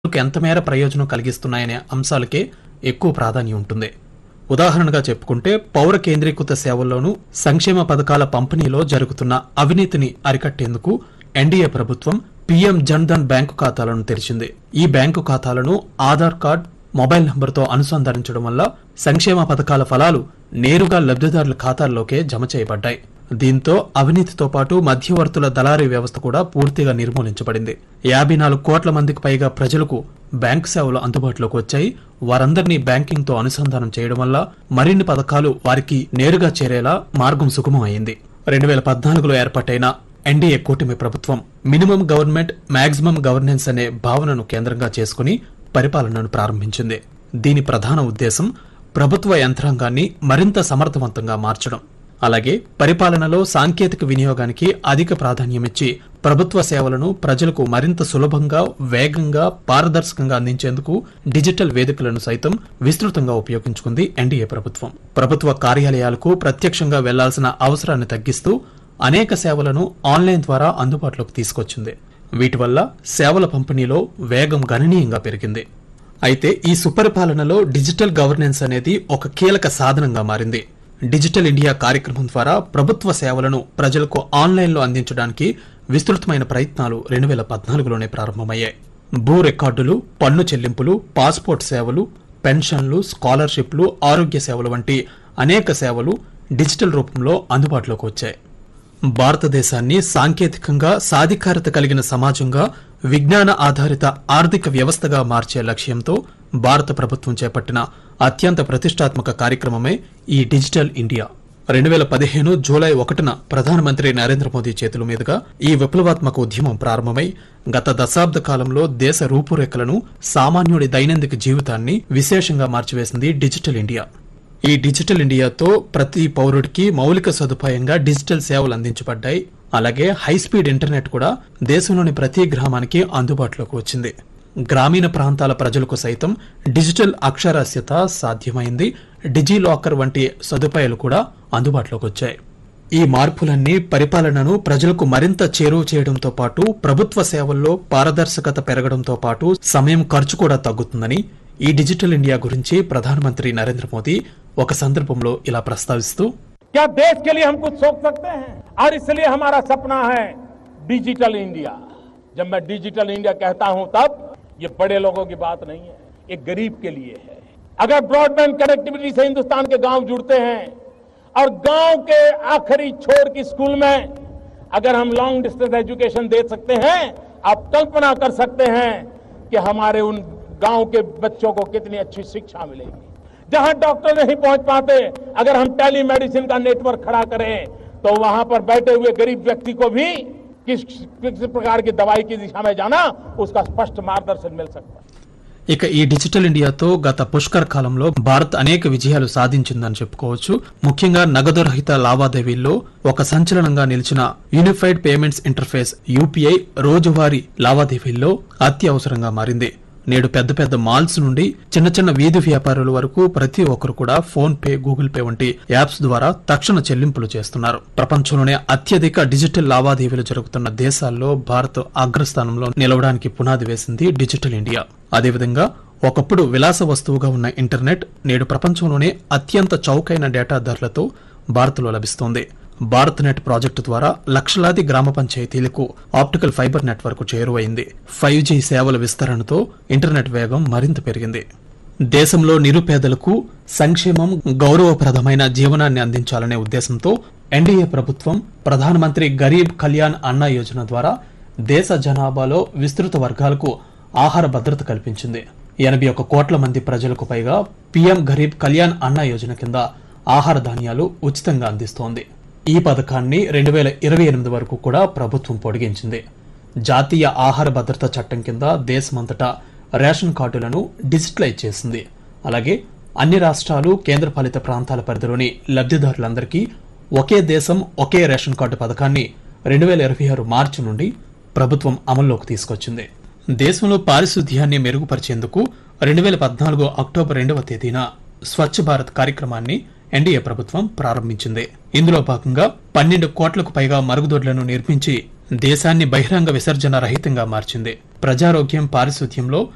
కు ఎంత మేర ప్రయోజనం కలిగిస్తున్నాయనే అంశాలకే ఎక్కువ ప్రాధాన్యం ఉంటుంది ఉదాహరణగా చెప్పుకుంటే పౌర కేంద్రీకృత సేవల్లోనూ సంక్షేమ పథకాల పంపిణీలో జరుగుతున్న అవినీతిని అరికట్టేందుకు ఎన్డీఏ ప్రభుత్వం పీఎం జన్ ధన్ బ్యాంకు ఖాతాలను తెరిచింది ఈ బ్యాంకు ఖాతాలను ఆధార్ కార్డ్ మొబైల్ నంబర్తో అనుసంధానించడం వల్ల సంక్షేమ పథకాల ఫలాలు నేరుగా లబ్ధిదారుల ఖాతాల్లోకే జమ చేయబడ్డాయి దీంతో అవినీతితో పాటు మధ్యవర్తుల దళారీ వ్యవస్థ కూడా పూర్తిగా నిర్మూలించబడింది యాభై నాలుగు కోట్ల మందికి పైగా ప్రజలకు బ్యాంకు సేవలు అందుబాటులోకి వచ్చాయి వారందరినీ బ్యాంకింగ్ తో అనుసంధానం చేయడం వల్ల మరిన్ని పథకాలు వారికి నేరుగా చేరేలా మార్గం సుగమం అయింది రెండు వేల పద్నాలుగులో ఏర్పాటైన ఎన్డీఏ కూటమి ప్రభుత్వం మినిమం గవర్నమెంట్ మాక్సిమం గవర్నెన్స్ అనే భావనను కేంద్రంగా చేసుకుని పరిపాలనను ప్రారంభించింది దీని ప్రధాన ఉద్దేశం ప్రభుత్వ యంత్రాంగాన్ని మరింత సమర్థవంతంగా మార్చడం అలాగే పరిపాలనలో సాంకేతిక వినియోగానికి అధిక ప్రాధాన్యమిచ్చి ప్రభుత్వ సేవలను ప్రజలకు మరింత సులభంగా వేగంగా పారదర్శకంగా అందించేందుకు డిజిటల్ వేదికలను సైతం విస్తృతంగా ఉపయోగించుకుంది ఎన్డీఏ ప్రభుత్వం ప్రభుత్వ కార్యాలయాలకు ప్రత్యక్షంగా వెళ్లాల్సిన అవసరాన్ని తగ్గిస్తూ అనేక సేవలను ఆన్లైన్ ద్వారా అందుబాటులోకి తీసుకొచ్చింది వీటి వల్ల సేవల పంపిణీలో వేగం గణనీయంగా పెరిగింది అయితే ఈ సుపరిపాలనలో డిజిటల్ గవర్నెన్స్ అనేది ఒక కీలక సాధనంగా మారింది డిజిటల్ ఇండియా కార్యక్రమం ద్వారా ప్రభుత్వ సేవలను ప్రజలకు ఆన్లైన్లో అందించడానికి విస్తృతమైన ప్రయత్నాలు రెండు వేల పద్నాలుగులోనే ప్రారంభమయ్యాయి భూ రికార్డులు పన్ను చెల్లింపులు పాస్పోర్ట్ సేవలు పెన్షన్లు స్కాలర్షిప్లు ఆరోగ్య సేవలు వంటి అనేక సేవలు డిజిటల్ రూపంలో అందుబాటులోకి వచ్చాయి భారతదేశాన్ని సాంకేతికంగా సాధికారత కలిగిన సమాజంగా విజ్ఞాన ఆధారిత ఆర్థిక వ్యవస్థగా మార్చే లక్ష్యంతో భారత ప్రభుత్వం చేపట్టిన అత్యంత ప్రతిష్టాత్మక కార్యక్రమమే ఈ డిజిటల్ ఇండియా రెండు వేల పదిహేను జూలై ఒకటిన ప్రధానమంత్రి నరేంద్ర మోదీ చేతుల మీదుగా ఈ విప్లవాత్మక ఉద్యమం ప్రారంభమై గత దశాబ్ద కాలంలో దేశ రూపురేఖలను సామాన్యుడి దైనందిక జీవితాన్ని విశేషంగా మార్చివేసింది డిజిటల్ ఇండియా ఈ డిజిటల్ ఇండియాతో ప్రతి పౌరుడికి మౌలిక సదుపాయంగా డిజిటల్ సేవలు అందించబడ్డాయి అలాగే హై స్పీడ్ ఇంటర్నెట్ కూడా దేశంలోని ప్రతి గ్రామానికి అందుబాటులోకి వచ్చింది గ్రామీణ ప్రాంతాల ప్రజలకు సైతం డిజిటల్ అక్షరాస్యత సాధ్యమైంది డిజీ లాకర్ వంటి సదుపాయాలు కూడా అందుబాటులోకి వచ్చాయి ఈ మార్పులన్నీ పరిపాలనను ప్రజలకు మరింత చేరువ చేయడంతో పాటు ప్రభుత్వ సేవల్లో పారదర్శకత పెరగడంతో పాటు సమయం ఖర్చు కూడా తగ్గుతుందని ఈ డిజిటల్ ఇండియా గురించి ప్రధానమంత్రి నరేంద్ర మోదీ ఒక సందర్భంలో ఇలా ప్రస్తావిస్తూ क्या देश के लिए हम कुछ सोच सकते हैं और इसलिए हमारा सपना है डिजिटल इंडिया जब मैं डिजिटल इंडिया कहता हूं तब ये बड़े लोगों की बात नहीं है ये गरीब के लिए है अगर ब्रॉडबैंड कनेक्टिविटी से हिंदुस्तान के गांव जुड़ते हैं और गांव के आखिरी छोर की स्कूल में अगर हम लॉन्ग डिस्टेंस एजुकेशन दे सकते हैं आप कल्पना कर सकते हैं कि हमारे उन गांव के बच्चों को कितनी अच्छी शिक्षा मिलेगी जहां डॉक्टर नहीं पहुंच पाते अगर हम टेली मेडिसिन का नेटवर्क खड़ा करें तो वहां पर बैठे हुए गरीब व्यक्ति को भी किस किस प्रकार की दवाई की दिशा में जाना उसका स्पष्ट मार्गदर्शन मिल सकता है ఇక ఈ డిజిటల్ ఇండియాతో గత పుష్కర్ కాలంలో భారత్ అనేక విజయాలు సాధించిందని చెప్పుకోవచ్చు ముఖ్యంగా నగదు రహిత లావాదేవీల్లో ఒక సంచలనంగా నిలిచిన యూనిఫైడ్ పేమెంట్స్ ఇంటర్ఫేస్ యూపీఐ రోజువారీ లావాదేవీల్లో అత్యవసరంగా మారింది నేడు పెద్ద పెద్ద మాల్స్ నుండి చిన్న చిన్న వీధి వ్యాపారుల వరకు ప్రతి ఒక్కరు కూడా ఫోన్ పే గూగుల్ పే వంటి యాప్స్ ద్వారా తక్షణ చెల్లింపులు చేస్తున్నారు ప్రపంచంలోనే అత్యధిక డిజిటల్ లావాదేవీలు జరుగుతున్న దేశాల్లో భారత్ అగ్రస్థానంలో నిలవడానికి పునాది వేసింది డిజిటల్ ఇండియా అదేవిధంగా ఒకప్పుడు విలాస వస్తువుగా ఉన్న ఇంటర్నెట్ నేడు ప్రపంచంలోనే అత్యంత చౌకైన డేటా ధరలతో భారత్లో లభిస్తోంది భారత్ నెట్ ప్రాజెక్టు ద్వారా లక్షలాది గ్రామ పంచాయతీలకు ఆప్టికల్ ఫైబర్ నెట్వర్క్ చేరువైంది ఫైవ్ జీ సేవల విస్తరణతో ఇంటర్నెట్ వేగం మరింత పెరిగింది దేశంలో నిరుపేదలకు సంక్షేమం గౌరవప్రదమైన జీవనాన్ని అందించాలనే ఉద్దేశంతో ఎన్డీఏ ప్రభుత్వం ప్రధానమంత్రి గరీబ్ కళ్యాణ్ అన్న యోజన ద్వారా దేశ జనాభాలో విస్తృత వర్గాలకు ఆహార భద్రత కల్పించింది ఎనభై ఒక్క కోట్ల మంది ప్రజలకు పైగా పీఎం గరీబ్ కళ్యాణ్ అన్న యోజన కింద ఆహార ధాన్యాలు ఉచితంగా అందిస్తోంది ఈ పథకాన్ని రెండు వేల ఇరవై ఎనిమిది వరకు కూడా ప్రభుత్వం పొడిగించింది జాతీయ ఆహార భద్రత చట్టం కింద దేశమంతటా రేషన్ కార్డులను డిజిటలైజ్ చేసింది అలాగే అన్ని రాష్ట్రాలు కేంద్రపాలిత ప్రాంతాల పరిధిలోని లబ్ధిదారులందరికీ ఒకే దేశం ఒకే రేషన్ కార్డు పథకాన్ని రెండు వేల ఇరవై ఆరు మార్చి నుండి ప్రభుత్వం అమల్లోకి తీసుకొచ్చింది దేశంలో పారిశుధ్యాన్ని మెరుగుపరిచేందుకు రెండు వేల పద్నాలుగు అక్టోబర్ రెండవ తేదీన స్వచ్ఛ భారత్ కార్యక్రమాన్ని ఎన్డీఏ ప్రభుత్వం ప్రారంభించింది ఇందులో భాగంగా పన్నెండు కోట్లకు పైగా మరుగుదొడ్లను నిర్మించి దేశాన్ని బహిరంగ విసర్జన రహితంగా మార్చింది ప్రజారోగ్యం పారిశుధ్యంలో